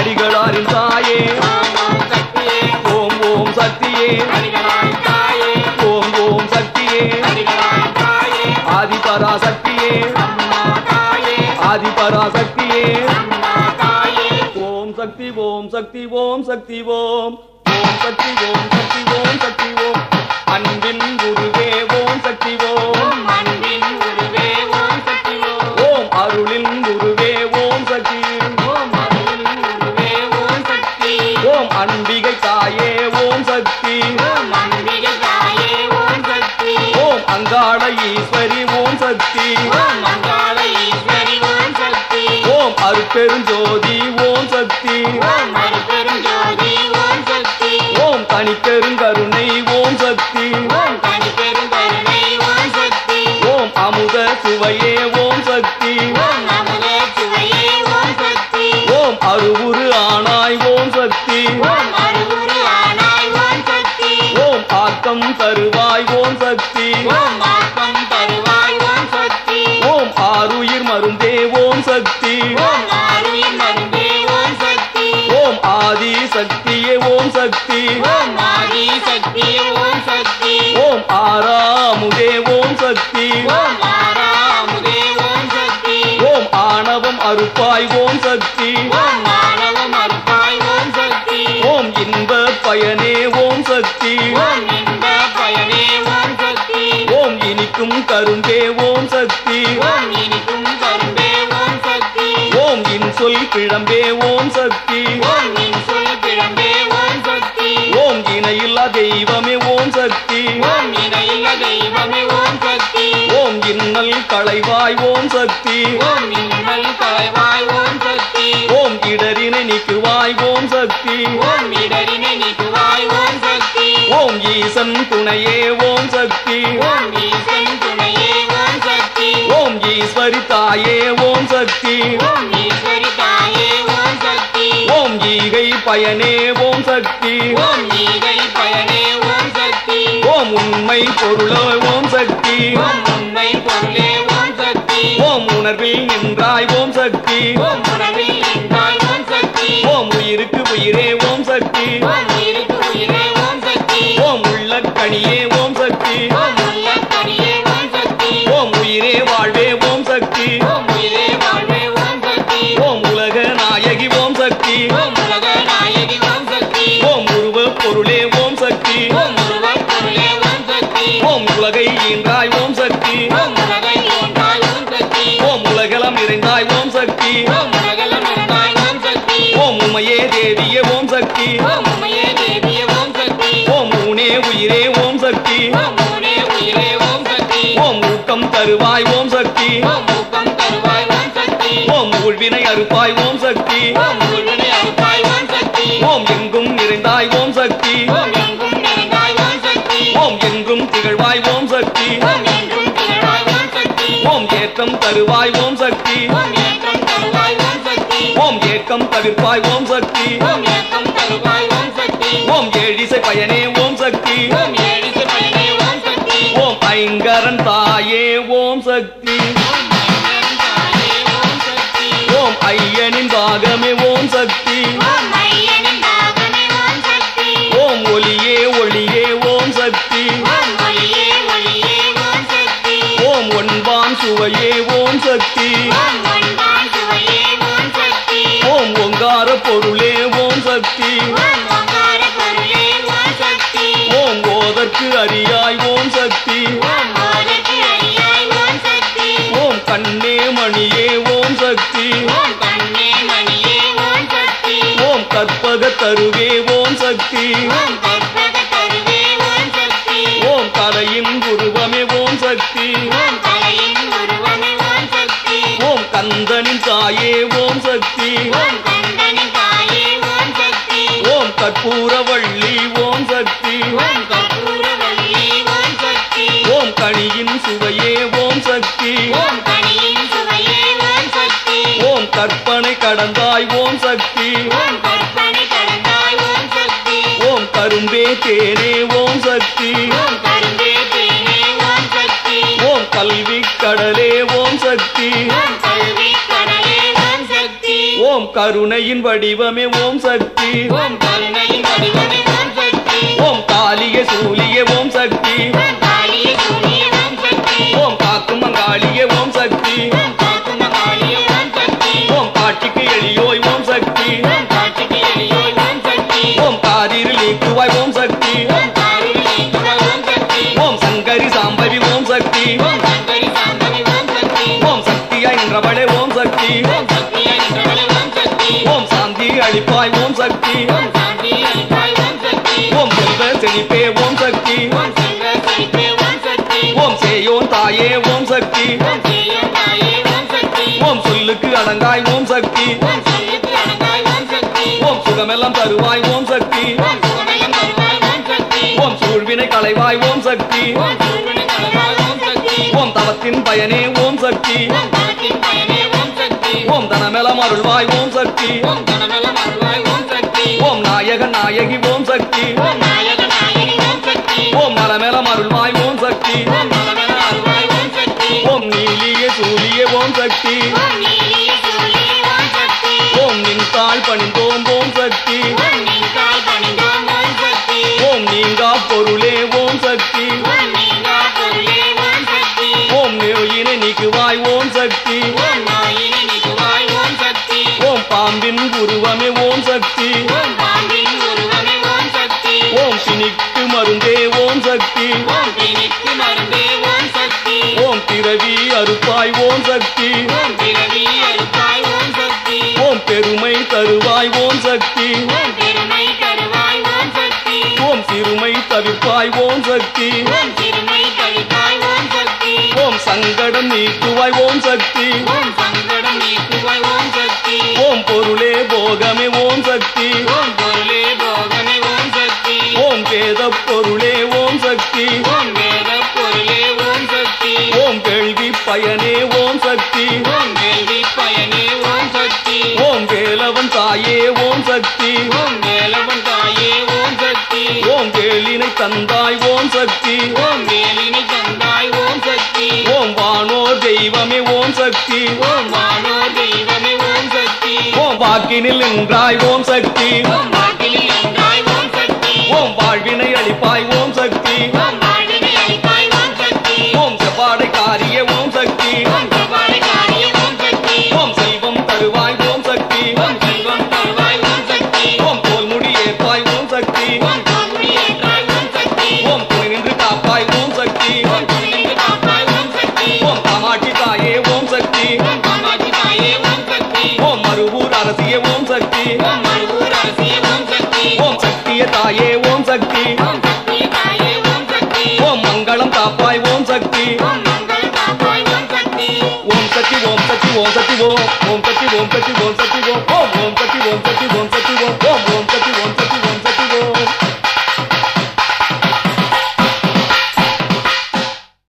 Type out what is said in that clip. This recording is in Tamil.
அடிகளாரின் தாயே ஓம் ஓம் சக்தியே ஓம் ஓம் சக்தியே அடிகளாய் தாயே ஓம் ஓம் சக்தியே அடிகளாய் தாயே ஆதிபரா சக்தியே அம்மா தாயே ஆதி பராசக்தியே அம்மா தாயே ஓம் சக்தி ஓம் சக்தி ஓம் சக்தி ஓம் ஓம் சக்தி ஓம் சக்தி ஓம் சக்தி ஓம் அன்பின் குருவே ஓம் சக்தி ஓம் ஓம் அன்பின் உருவே ஓம் சக்தி ஓம் ஓம் அருளின் குருவே ஓம் சக்தி ஓம் அருளின் உருவே ஓம் சக்தி ஓம் அன்பிகை தாயே ஓம் சக்தி ஓம் அம்பிகை தாயே ஓம் சக்தி ஓம் அங்காள ஈஸ்வரி ஓம் சக்தி ஓம் மங்காள ஈஸ்வரி ஓம் சக்தி ஓம் அருட்பெருஞ்சோதி ஓம் சக்தி ஓம் அருட்பெரும் ஜோதி ஓம் சக்தி ஓம் தனிப்பெருங்கருணை ஓம் சக்தி ஓம் தனிப்பெரும் கருணை ஓம் சக்தி ஓம் அமுத சுவையே ஓம் சக்தி ஓம் அமுத சுவையே ஓம் சக்தி ஓம் அருவுரு ஆனாய் ஓம் சக்தி ஓம் அருகுரு ஆனாய் ஓம் சக்தி ஓம் ஆக்கம் தருவாய் ஓம் சக்தி ஓம் ஆக்கம் தருவாய் ஓம் சக்தி ஓம் ஆருயிர் மருந்தே ஓம் சக்தி ஓம் ஆருயின் மருந்தே ஓம் சக்தி ஓம் ஆதி சக்தியே ஓம் சக்தி ஓம் ஆதி சக்தியே ஓம் சக்தி ஓம் ஆறாமுதே ஓம் சக்தி ஓம் ஆறாமுதே ஓம் சக்தி ஓம் ஆணவம் அறுப்பாய் ஓம் சக்தி ஓம் மாணவம் அருப்பாய் ஓம் சக்தி ஓம் இன்ப பயனே ஓம் சக்தி ஓம் இன்ப பயனே ஓம் சக்தி ஓம் இனிக்கும் கரும்பே ஓம் சக்தி ஓம் இனிக்கும் கரும்பே ஓம் சக்தி ஓம் இன்சொல் கிழம்பே ஓம் சக்தி ஓம் நின் சொல் கிழம்பே ஓம் சக்தி ஓம் இணையில்லா தெய்வமே ஓம் சக்தி ஓம் இணையில்ல தெய்வமே ஓம் சக்தி ஓம் இன்னல் களைவாய் ஓம் சக்தி ஓம் இன்னல் களைவாய் ஓம் சக்தி ஓம் இடரினை நீக்குவாய் ஓம் சக்தி ஓம் இடரினை நீக்குவாய் ஓம் சக்தி ஓம் ஈசன் துணையே ஓம் சக்தி ஓம் ஈசன் துணையே ஓம் சக்தி ஓம் ஈஸ்வரி தாயே ஓம் சக்தி ஓம் ஈஸ்வரி தாயே ஓம் சக்தி ஓம் ஈகை பயனே ஓம் சக்தி ஓம் ஈகை பயனே ஓம் சக்தி ஓம் உண்மை பொருளோ ஓம் சக்தி ஓம் உண்மை பொருளே ஓம் சக்தி ஓம் உணர்வில் நின்றாய் ஓம் சக்தி ஓம் உணவில் நின்றாய் ஓம் சக்தி ஓம் உயிருக்கு உயிரே ஓம் சக்தி ஓம் உயிருக்கு உயிரே ஓம் சக்தி ஓம் உள்ள கனியே ஓம் சக்தி ஓம் உள்ள கனியே ஓம் சக்தி ஓம் உயிரே வாழ்வே ஓம் சக்தி ஓம் உயிரே வாழ்வே ஓம் சக்தி ஓம் உலக நாயகி ஓம் சக்தி ஓம் உலக நாயகி ஓம் சக்தி ஓம் உருவ பொருளே ஓம் சக்தி ஓம் உருவப் பொருளே ஓம் சக்தி ஓம் உலகை ஈன்றாய் ஓம் சக்தி ஓம் உலகை ஈன்றாய் ஓம் சக்தி ஓம் உலகலம் நிறைந்தாய் ஓம் சக்தி ஓம் உலகலம் இருந்தாய் ஓம் சக்தி ஓம் உமையே தேவியே ஓம் சக்தி ஓம் உமையே தேவியே ஓம் சக்தி ஓம் ஊனே உயிரே ஓம் சக்தி ஓம் ஊனே உயிரே ஓம் சக்தி ஓம் ஊக்கம் தருவாய் ஓம் சக்தி ஓம் ஊக்கம் தருவாய் ஓம் சக்தி ஓம் ஊழ்வினை அறுப்பாய் ஓம் சக்தி ஓம் ஊழ்வினை அறுப்பாய் ஓம் சக்தி ஓம் எங்கும் நிறைந்தாய் ஓம் சக்தி ஓம் எங்கும் நிறைந்தாய் ஓம் சக்தி ஓம் எங்கும் திகழ்வாய் ஓம் சக்தி ஓம் எங்கும் திகழாய் ஓம் சக்தி ஓம் ஏற்றம் தருவாய் ஓம் சக்தி ஓம் ஏற்றம் தருவாய் ஓம் சக்தி ஓம் ஏக்கம் தவிர்ப்பாய் ஓம் சக்தி ஓம் ஏக்கம் தருவாய் ஓம் சக்தி ஓம் ஏழிசை பயனே ஓம் சக்தி ஓம் ஏழிசை பயனே ஓம் சக்தி ஓம் ஐங்கரன் தாயே ஓம் சக்தி ஓம் ஐயன் தாயே ஓம் சக்தி ஓம் ஐயனின் பாகமே ஓம் சக்தி ஓம் ஐயனின் பாகமே ஓம் சக்தி ஓம் ஒளியே ஒளியே ஓம் சக்தி ஓம் ஒளியே ஒளியே ஓம் சக்தி ஓம் ஒன்பான் சுவையே ஓம் சக்தி ஓம் ஒன்பான் சுவையே ஓம் சக்தி ஓம் ஒங்கார பொருளே ஓம் சக்தி ஓம் ஓங்கார பொருளே ஓம் சக்தி ஓம் ஓதற்கு அறியாய் ஓம் சக்தி ஓம் ஓதற்கு அரியாய் ஓம் சக்தி ஓம் கண்ணே மணியே ஓம் சக்தி ஓம் கண்ணே மணியே ஓம் சக்தி ஓம் கற்பக தருவே ஓம் சக்தி ஓம் கற்பக தருவே ஓம் சக்தி ஓம் கலையின் குருவமே ஓம் சக்தி ஓம் தலையின் உருவமே ஓம் சக்தி ஓம் கந்தனின் தாயே ஓம் சக்தி ஓம் கந்தனின் தாயே ஓம் சக்தி ஓம் கற்பூரவள்ளி ஓம் சக்தி ஓம் கற்பூரவல்லி ஓம் சக்தி ஓம் கனியின் சுவையே ஓம் சக்தி ஓம் கனியின் சுவையே ஓம் சக்தி ஓம் கற்பனை கடந்தாய் ஓம் சக்தி ஓம் கற்பனை கடந்தாய் ஓம் சக்தி ஓம் கரும்பே தேனே ஓம் சக்தி ஓம் கரும்பே தேனே ஓம் சக்தி ஓம் கல்வி கடலே ஓம் சக்தி ஓம் கல்வி கடலே ஓம் சக்தி ஓம் கருணையின் வடிவமே ஓம் சக்தி ஓம் கருணையின் வடிவமே ஓம் சக்தி ஓம் காளிய சூலிய ஓம் சக்தி ஓம் காளிய சூரிய ஓம் சக்தி ஓம் காக்கும் மங்காளிய ஓம் சக்தி ஓம் காக்கும் மகாளிய ஓம் சக்தி ஓம் காட்சிக்கு எளியோய் ஓம் சக்தி ஓம் காட்டுக்கு எளியோய் ஓம் சக்தி ஓம் காரில் நீக்குவாய் ஓம் சக்தி ஓம் காரில் நீக்குவாய் ஓம் சக்தி ஓம் சங்கரி சாம்பவி ஓம் சக்தி ஓம் சங்கரி சாந்தவி ஓம் சக்தி ஓம் சக்தியாய் நின்றவளே ஓம் சக்தி ஓம் சக்தியாய் நின்றவளே ஓம் சக்தி ஓம் சாந்தி அளிப்பாய் ஓம் சக்தி ஓம் சாந்தி அளிப்பாய் ஓம் சக்தி ஓம் செல்வ செழிப்பே ஓம் சக்தி ஓம் செல்வ செழிப்பே ஓம் சக்தி ஓம் சேயோன் தாயே ஓம் சக்தி ஓம் செய்யும் தாயே ஓம் சக்தி ஓம் சொல்லுக்கு அடங்காய் ஓம் சக்தி ஓம் சொல்லுக்கு அடங்காய் ஓம் சக்தி ஓம் சுகமெல்லாம் தருவாய் ஓம் சக்தி ஓம் சுகமயம் தருவாய் ஓம் சக்தி ஓம் சூழ்வினை களைவாய் ஓம் சக்தி ஓம் சூழ்வினை கலவாய் ஓம் சக்தி ஓம் தவத்தின் பயனே ஓம் சக்தி ஓம் தனத்தின் பயனே ஓம் சக்தி ஓம் தனமெல்லாம் அருள்வாய் ஓம் சக்தி ஓம் தனமெல்லாம் அருள்வாய் ஓம் சக்தி ஓம் நாயக நாயகி ஓம் சக்தி ஓம் நாயக நாயகி ஓம் சக்தி ஓம் நலமெல்லாம் அருள்வாய் ஓம் சக்தி ஓம் நலமென அருள்வாய் ஓம் சக்தி ஓம் நீலிய சூலிய ஓம் சக்தி ஓம் நீலிய சூரிய ஓம் சக்தி ஓம் நின் தாழ் பணிந்தோம் ஓம் சக்தி ஓம் நீங்கால் பணிந்தோம் ஓம் சக்தி ஓம் நீங்கா பொருளே ஓம் சக்தி ஓம் நீங்கா பொருளே ஓம் சக்தி ஓம் நோயினை நீக்குவாய் ஓம் சக்தி ஓம் நாயினி நீக்குவாய் ஓம் சக்தி ஓம் பாம்பின் உருவமே ஓம் சக்தி ஓம் பாம்பின் உருவமே ஓம் சக்தி ஓம் பிணிக்கு மருந்தே ஓம் சக்தி ஓம் பிணிக்கு மருந்தே ஓம் சக்தி ஓம் பிறவி அறுப்பாய் ஓம் சக்தி ஓம் பிறவி அறுப்பாய் ஓம் சக்தி ஓம் பெருமை தருவாய் ஓம் சக்தி ஓம் பெருமை தருவாய் ஓம் சக்தி ஓம் சிறுமை தவிர்ப்பாய் ஓம் சக்தி ஓம் சிறுமை கழிப்பாய் ஓம் சக்தி ஓம் சங்கடம் நீக்குவாய் ஓம் சக்தி ஓம் சங்கடம் நீக்குவாய் ஓம் சக்தி ஓம் பொருளே போகமே ஓம் சக்தி ஓம் பொருளே போகமே ஓம் சக்தி ஓம் வேத பொருளே ஓம் சக்தி ஓம் வேத பொருளே ஓம் சக்தி ஓம் கேள்வி பயனே ஓம் சக்தி ஓம் வேள்வி பயனே ஓம் சக்தி ஓம் வேலவன் தாயே ஓம் சக்தி ஓம் வேலவன் தாயே ஓம் சக்தி ஓம் வேலினை தந்தாய் ஓம் சக்தி ஓம் வேலினை தந்தாய் ஓம் சக்தி ஓம் வானோர் தெய்வமே ஓம் சக்தி ஓம் வானோ தெய்வமே ஓம் சக்தி ஓம் வாக்கினில் நின்றாய் ஓம் சக்தி ஓம் வாக்கில் என்றாய் ஓம் சக்தி ஓம் வாழ்வினை அளிப்பாய் ஓம் சக்தி ஓம் வாழ்வினை அளிப்பாய் ஓம் சக்தி ஓம் செப்பாடை காரிய ஓம் சக்தி ஓம் செவ்வாழை காரிய ஓம் சக்தி ஓம் செல்வம் தருவாய் ஓம் சக்தி ஓம் செல்வம் தருவாய் ஓம் சக்தி ஓம் தோல்முடி ஏற்பாய் ஓம் சக்தி ஓம் தோல்வி என்றாய் ஓம் சக்தி ஓம் துணை நின்று காப்பாய் ஓம் சக்தி ஓம் துணிந்து காப்பாய் ஓம் சக்தி ஓம் காமாட்சி தாயே ஓம் சக்தி ஓம் காமாட்சி தாயே ஓம் சக்தி ஓம் மருவூர் அரசிய ஓம் சக்தி ஓம் மருவூர் அரசியே ஓம் சக்தி ஓம் சக்திய தாயே ஓம் சக்தி ஓம் சக்தி தாயே ஓம் சக்தி ஓம் மங்களம் காப்பாய் ஓம் சக்தி ஓம் மங்கள் காப்பாய் ஓம் சக்தி ஓம் சக்தி ஓம் சக்தி ஓம் சக்தி ஓம் ஓம் சக்தி ஓம் சக்தி ஓம் சக்தி